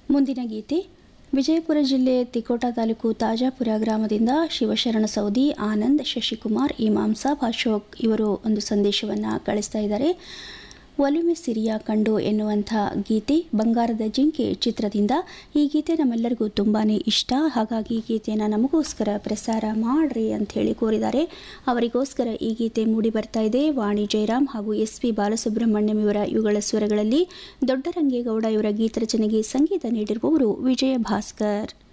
ಮುಂದಿನ ಗೀತೆ ವಿಜಯಪುರ ಜಿಲ್ಲೆ ತಿಕೋಟ ತಾಲೂಕು ತಾಜಾಪುರ ಗ್ರಾಮದಿಂದ ಶಿವಶರಣ ಸೌದಿ ಆನಂದ್ ಶಶಿಕುಮಾರ್ ಇಮಾಮ್ ಸಾಬ್ ಅಶೋಕ್ ಇವರು ಒಂದು ಸಂದೇಶವನ್ನು ಕಳಿಸ್ತಾ ಇದ್ದಾರೆ ಒಲುಮೆ ಸಿರಿಯ ಕಂಡು ಎನ್ನುವಂಥ ಗೀತೆ ಬಂಗಾರದ ಜಿಂಕೆ ಚಿತ್ರದಿಂದ ಈ ಗೀತೆ ನಮ್ಮೆಲ್ಲರಿಗೂ ತುಂಬಾ ಇಷ್ಟ ಹಾಗಾಗಿ ಈ ಗೀತೆಯನ್ನು ನಮಗೋಸ್ಕರ ಪ್ರಸಾರ ಮಾಡ್ರಿ ಅಂತ ಹೇಳಿ ಕೋರಿದ್ದಾರೆ ಅವರಿಗೋಸ್ಕರ ಈ ಗೀತೆ ಮೂಡಿ ಬರ್ತಾ ಇದೆ ವಾಣಿ ಜಯರಾಮ್ ಹಾಗೂ ಎಸ್ ಪಿ ಬಾಲಸುಬ್ರಹ್ಮಣ್ಯಂ ಇವರ ಯುಗಳ ಸ್ವರಗಳಲ್ಲಿ ದೊಡ್ಡರಂಗೇಗೌಡ ಇವರ ಗೀತರಚನೆಗೆ ಸಂಗೀತ ನೀಡಿರುವವರು ವಿಜಯ ಭಾಸ್ಕರ್